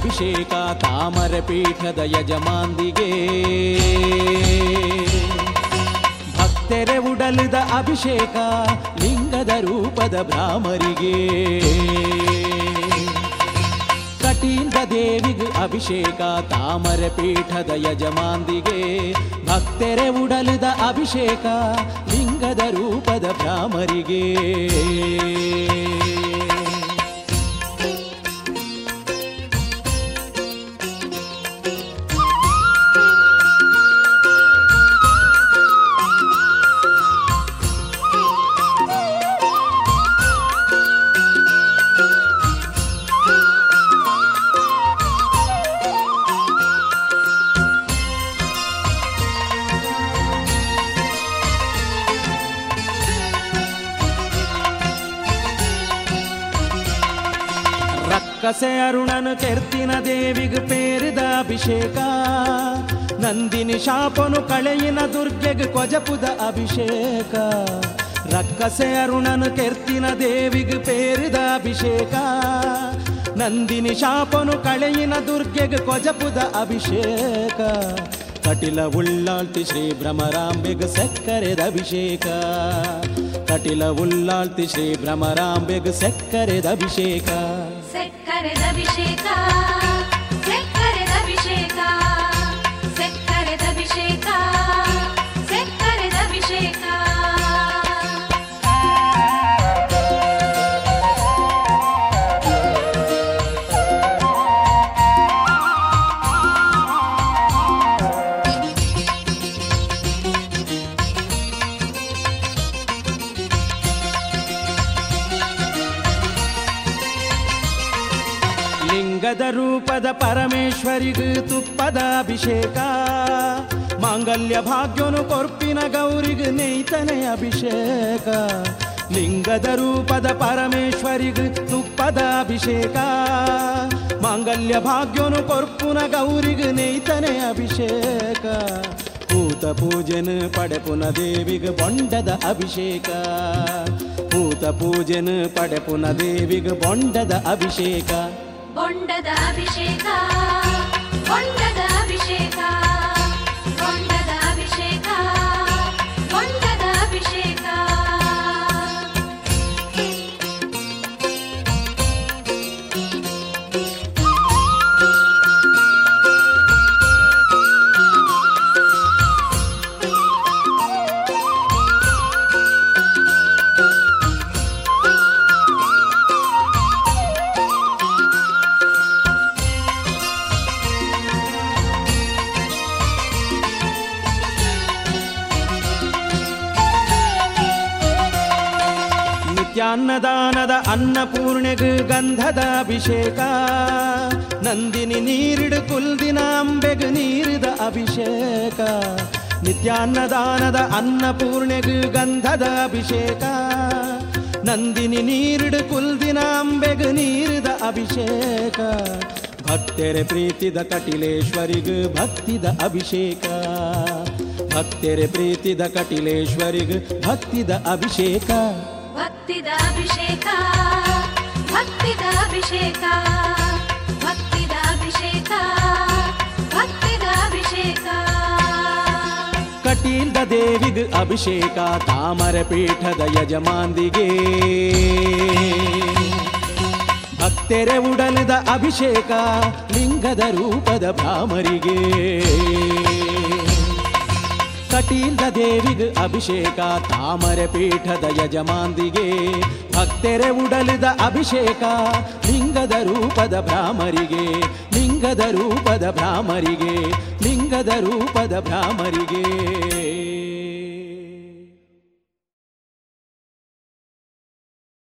ಅಭಿಷೇಕ ತಾಮರ ಪೀಠದ ಯಜಮಾಂದಿಗೆ ಭಕ್ತೆರೆ ಉಡಲಿದ ಅಭಿಷೇಕ ಲಿಂಗದ ರೂಪದ ಭ್ರಾಮರಿಗೆ ಕಟೀಲ್ದ ದೇವಿಗೆ ಅಭಿಷೇಕ ತಾಮರ ಪೀಠದ ಯಜಮಾಂದಿಗೆ ಭಕ್ತೆರೆ ಉಡಲಿದ ಅಭಿಷೇಕ ಲಿಂಗದ ರೂಪದ ಭ್ರಾಮರಿಗೆ ರಕ್ಕಸೆ ಅರುಣನು ಕೆರ್ತಿನ ದೇವಿಗೆ ಪೇರಿದ ಅಭಿಷೇಕ ನಂದಿನಿ ಶಾಪನು ಕಳೆಯಿನ ದುರ್ಗೆಗೆ ಕೊಜಪುದ ಅಭಿಷೇಕ ರಕ್ಕಸೆ ಅರುಣನು ಕೆರ್ತಿನ ದೇವಿಗೆ ಪೇರಿದ ಅಭಿಷೇಕ ನಂದಿನಿ ಶಾಪನು ಕಳೆಯಿನ ದುರ್ಗೆಗೆ ಕೊಜಪುದ ಅಭಿಷೇಕ ಕಟಿಲ ಉಳ್ಳಾಳ್ತಿ ಶ್ರೀ ಭ್ರಮರಾಂಬೆಗೆ ಸಕ್ಕರೆದ ಅಭಿಷೇಕ ಕಟಿಲ ಉಳ್ಳಾಳ್ತಿ ಶ್ರೀ ಭ್ರಮರಾಂಬೆಗೆ ಸಕ್ಕರೆದ ಅಭಿಷೇಕ ಸಕ್ಕರೆದ ಅಭಿಷೇಕ ಸಕ್ಕರೆದ ಅಭಿಷೇಕ ಸಕ್ಕರೆದ ಅಭಿಷೇಕ ಸಕ್ಕರೆದ ಅಭಿಷೇಕ ಲಿಂಗದ ರೂಪದ ಪರಮೇಶ್ವರಿಗೂ ತುಪ್ಪದ ಅಭಿಷೇಕ ಮಾಂಗಲ್ಯ ಭಾಗ್ಯನು ಕೊರ್ಪಿನ ಗೌರಿಗೆ ನೇಯ್ತನೆ ಅಭಿಷೇಕ ಲಿಂಗದ ರೂಪದ ಪರಮೇಶ್ವರಿಗೂ ತುಪ್ಪದ ಅಭಿಷೇಕ ಮಾಂಗಲ್ಯ ಭಾಗ್ಯನು ಕೊರ್ಪುನ ಗೌರಿಗೆ ನೇಯ್ತನೆ ಅಭಿಷೇಕ ಭೂತ ಪೂಜೆನ ಪಡೆಪುನ ದೇವಿಗೆ ಬೊಂಡದ ಅಭಿಷೇಕ ಭೂತ ಪೂಜೆನ ಪಡೆಪುನ ದೇವಿಗೆ ಬೊಂಡದ ಅಭಿಷೇಕ ಬೊಂಡದ ಅಭಿಷೇಕ ಬೊಂಡದ ಅಭಿಷೇಕ ಬೊಂಡದ ಅಭಿಷೇಕ ಬೊಂಡದ ಅಭಿಷೇಕ ನಿತ್ಯಾನ್ನದಾನದ ಅನ್ನಪೂರ್ಣೆಗೆ ಗಂಧದ ಅಭಿಷೇಕ ನಂದಿನಿ ನೀರಿಡು ಕುಲ್ದಿನ ಅಂಬೆಗೆ ನೀರಿದ ಅಭಿಷೇಕ ನಿತ್ಯಾನ್ನದಾನದ ಅನ್ನಪೂರ್ಣೆಗೆ ಗಂಧದ ಅಭಿಷೇಕ ನಂದಿನಿ ನೀರಿಡು ಕುಲ್ದಿನ ಅಂಬೆಗೆ ನೀರಿದ ಅಭಿಷೇಕ ಭಕ್ತೆರೆ ಪ್ರೀತಿದ ಕಟಿಲೇಶ್ವರಿಗೂ ಭಕ್ತಿದ ಅಭಿಷೇಕ ಭಕ್ತೆರೆ ಪ್ರೀತಿದ ಕಟಿಲೇಶ್ವರಿಗೂ ಭಕ್ತಿದ ಅಭಿಷೇಕ ಭಕ್ತಿದ ಅಭಿಷೇಕ ಭಕ್ತಿದ ಅಭಿಷೇಕ ಭಕ್ತಿದ ಅಭಿಷೇಕ ಭಕ್ತಿದ ಅಭಿಷೇಕ ಕಟೀಲ್ದ ದೇವಿಗ್ ಅಭಿಷೇಕ ತಾಮರ ಪೀಠದ ಯಜಮಾಂದಿಗೆ ಭಕ್ತೆರೆ ಉಡಲಿದ ಅಭಿಷೇಕ ಲಿಂಗದ ರೂಪದ ಭ್ರಾಮರಿಗೆ ಕಟೀಲ್ದ ದೇವಿಗ್ ಅಭಿಷೇಕ ತಾಮರ ಪೀಠದ ಯಜಮಾಂದಿಗೆ ಭಕ್ತೆರೆ ಉಡಲಿದ ಅಭಿಷೇಕ ಲಿಂಗದ ರೂಪದ ಭ್ರಾಮರಿಗೆ ಲಿಂಗದ ರೂಪದ ಭ್ರಾಮರಿಗೆ ಲಿಂಗದ ರೂಪದ ಭ್ರಾಮರಿಗೆ